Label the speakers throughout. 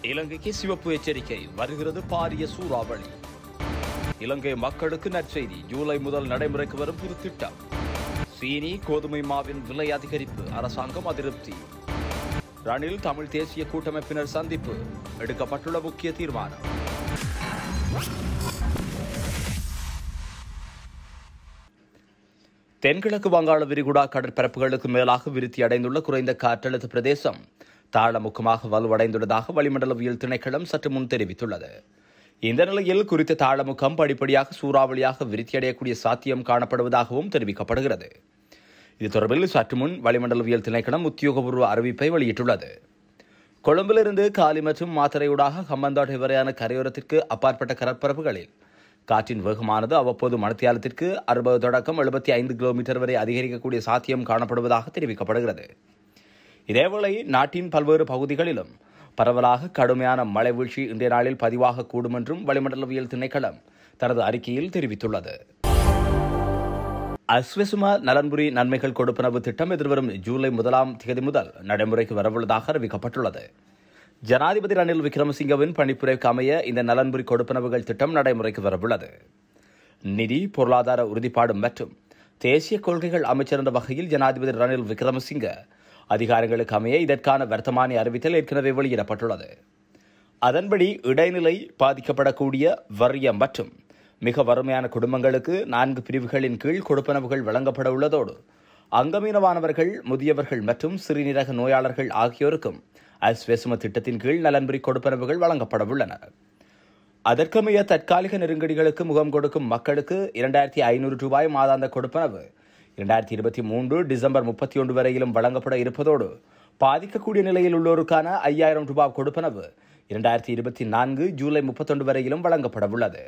Speaker 1: இலங்கைக்கு சிவப்பு எச்சரிக்கை வருகிறது பாரிய சூறாவளி இலங்கை மக்களுக்கு நற்செய்தி ஜூலை முதல் நடைமுறைக்கு வரும் புது திட்டம் சீனி கோதுமை மாவின் விலை அதிகரிப்பு அரசாங்கம் அதிருப்தி ரணில் தமிழ் தேசிய கூட்டமைப்பினர் சந்திப்பு எடுக்கப்பட்டுள்ள முக்கிய தீர்மானம் தென்கிழக்கு வங்காள விரிகுடா கடற்பரப்புகளுக்கு மேலாக விருத்தி அடைந்துள்ள குறைந்த காற்றழுத்த பிரதேசம் தாளமுக்கமாக வலுவடைந்துள்ளதாக வளிமண்டலவியல் திணைக்களம் சற்று முன் தெரிவித்துள்ளது இந்த நிலையில் குறித்த தாளமுக்கம் படிப்படியாக சூறாவளியாக விருத்தியடையக்கூடிய சாத்தியம் காணப்படுவதாகவும் தெரிவிக்கப்படுகிறது இது தொடர்பில் சற்று முன் வளிமண்டலவியல் திணைக்களம் உத்தியோகபூர்வ அறிவிப்பை வெளியிட்டுள்ளது கொழும்பிலிருந்து காலி மற்றும் மாத்தறையூடாக ஹம்மந்தாட் வரையான கரையோரத்திற்கு அப்பாற்பட்ட கடற்பரப்புகளில் காற்றின் வேகமானது அவ்வப்போது மணத்தியாலத்திற்கு அறுபது தொடக்கம் எழுபத்தி ஐந்து கிலோமீட்டர் வரை அதிகரிக்கக்கூடிய சாத்தியம் காணப்படுவதாக தெரிவிக்கப்படுகிறது இதேவேளை நாட்டின் பல்வேறு பகுதிகளிலும் பரவலாக கடுமையான மழை வீழ்ச்சி இன்றைய நாளில் பதிவாகக்கூடும் என்றும் வளிமண்டலவியல் திணைக்களம் தனது அறிக்கையில் தெரிவித்துள்ளது அஸ்வசுமா நலன்புரி நன்மைகள் கொடுப்பனவு திட்டம் எதிர்வரும் ஜூலை முதலாம் தேதி முதல் நடைமுறைக்கு வரவுள்ளதாக அறிவிக்கப்பட்டுள்ளது ஜனாதிபதி ரணில் விக்ரமசிங்கவின் பணிப்புரைக்கு அமைய இந்த நலன்புரி கொடுப்பனவுகள் திட்டம் நடைமுறைக்கு வரவுள்ளது நிதி பொருளாதார உறுதிப்பாடு மற்றும் தேசிய கொள்கைகள் அமைச்சர் என்ற வகையில் ஜனாதிபதி ரணில் விக்ரமசிங்க அதிகாரங்களுக்கு அமைய இதற்கான வர்த்தமானி அறிவித்தல் ஏற்கனவே வெளியிடப்பட்டுள்ளது அதன்படி இடைநிலை பாதிக்கப்படக்கூடிய வறிய மற்றும் மிக வறுமையான குடும்பங்களுக்கு நான்கு பிரிவுகளின் கீழ் கொடுப்பனவுகள் வழங்கப்பட உள்ளதோடு அங்கமீனமானவர்கள் முதியவர்கள் மற்றும் சிறுநீரக நோயாளர்கள் ஆகியோருக்கும் அஸ்வெசும திட்டத்தின் கீழ் நலன்புரி கொடுப்பனவுகள் வழங்கப்பட உள்ளன அதற்கமைய தற்காலிக நெருக்கடிகளுக்கு முகம் கொடுக்கும் மக்களுக்கு இரண்டாயிரத்தி ஐநூறு ரூபாய் மாதாந்த கொடுப்பனவு இரண்டாயிரத்தி இருபத்தி மூன்று டிசம்பர் முப்பத்தி ஒன்று வரையிலும் வழங்கப்பட இருப்பதோடு பாதிக்கக்கூடிய நிலையில் உள்ளோருக்கான ஐயாயிரம் ரூபாய் கொடுப்பனவு இரண்டாயிரத்தி இருபத்தி நான்கு ஜூலை முப்பத்தொன்று வரையிலும் வழங்கப்பட உள்ளது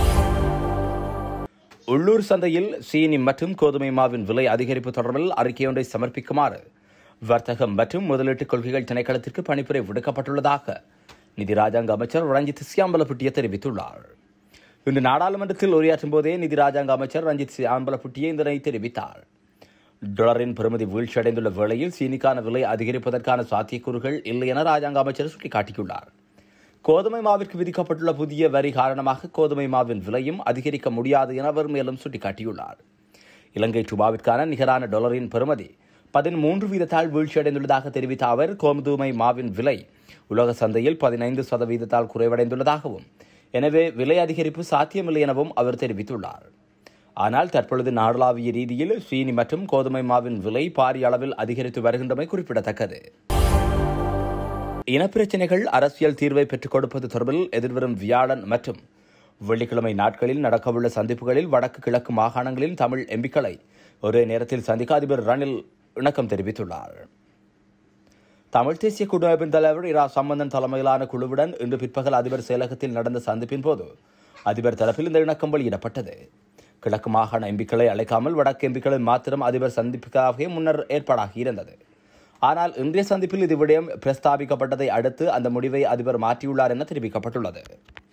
Speaker 1: உள்ளூர் சந்தையில் சீனி மற்றும் கோதுமை மாவின் விலை அதிகரிப்பு தொடர்பில் அறிக்கையொன்றை சமர்ப்பிக்குமாறு வர்த்தகம் மற்றும் முதலீட்டுக் கொள்கைகள் திணைக்களத்திற்கு பணிப்புரை விடுக்கப்பட்டுள்ளதாக நிதி ராஜாங்க அமைச்சர் ரஞ்சித் சியாம்பலப்புட்டிய தெரிவித்துள்ளார் இன்று நாடாளுமன்றத்தில் உரையாற்றும் போதே நிதி ராஜாங்க அமைச்சர் ரஞ்சித் சியாம்பலப்புட்டிய இதனை தெரிவித்தார் டாலரின் பெறுமதி வீழ்ச்சியடைந்துள்ள வேளையில் சீனிக்கான விலை அதிகரிப்பதற்கான சாத்தியக்கூறுகள் இல்லை என ராஜாங்க அமைச்சர் சுட்டிக்காட்டியுள்ளார் கோதுமை மாவிற்கு விதிக்கப்பட்டுள்ள புதிய வரி காரணமாக கோதுமை மாவின் விலையும் அதிகரிக்க முடியாது என அவர் மேலும் சுட்டிக்காட்டியுள்ளார் இலங்கை ரூபாவிற்கான நிகரான டாலரின் பெறுமதி பதிமூன்று வீதத்தால் வீழ்ச்சியடைந்துள்ளதாக தெரிவித்த அவர் கோதுமை மாவின் விலை உலக சந்தையில் பதினைந்து சதவீதத்தால் குறைவடைந்துள்ளதாகவும் எனவே விலை அதிகரிப்பு சாத்தியமில்லை எனவும் அவர் தெரிவித்துள்ளார் ஆனால் தற்பொழுது நாடளாவிய ரீதியில் சீனி மற்றும் கோதுமை மாவின் விலை பாரிய அளவில் அதிகரித்து வருகின்றமை குறிப்பிடத்தக்கது இனப்பிரச்சினைகள் அரசியல் தீர்வை பெற்றுக் கொடுப்பது தொடர்பில் எதிர்வரும் வியாழன் மற்றும் வெள்ளிக்கிழமை நாட்களில் நடக்கவுள்ள சந்திப்புகளில் வடக்கு கிழக்கு மாகாணங்களின் தமிழ் எம்பிக்களை ஒரே நேரத்தில் சந்திக்க அதிபர் ரணில் இணக்கம் தெரிவித்துள்ளார் தமிழ் தேசிய குடியரசின் தலைவர் இரா சம்பந்தன் தலைமையிலான குழுவுடன் இன்று பிற்பகல் அதிபர் செயலகத்தில் நடந்த சந்திப்பின் போது அதிபர் தரப்பில் இந்த இணக்கம் வெளியிடப்பட்டது கிழக்கு மாகாண எம்பிக்களை அழைக்காமல் வடக்கு எம்பிக்களை மாத்திரம் அதிபர் சந்திப்புக்காக முன்னர் ஏற்பாடாகி இருந்தது ஆனால் இன்றைய சந்திப்பில் இது விடயம் பிரஸ்தாபிக்கப்பட்டதை அடுத்து அந்த முடிவை அதிபர் மாற்றியுள்ளார் என தெரிவிக்கப்பட்டுள்ளது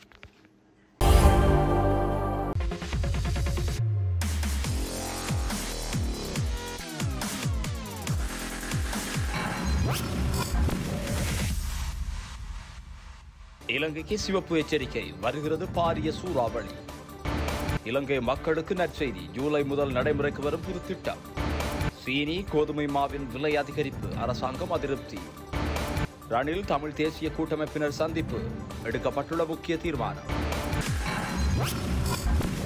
Speaker 1: இலங்கைக்கு சிவப்பு எச்சரிக்கை வருகிறது பாரிய சூறாவளி இலங்கை மக்களுக்கு நற்செய்தி ஜூலை முதல் நடைமுறைக்கு வரும் புது திட்டம் சீனி கோதுமை மாவின் விலை அதிகரிப்பு அரசாங்கம் அதிருப்தி ரணில் தமிழ் தேசிய கூட்டமைப்பினர் சந்திப்பு எடுக்கப்பட்டுள்ள முக்கிய தீர்மானம்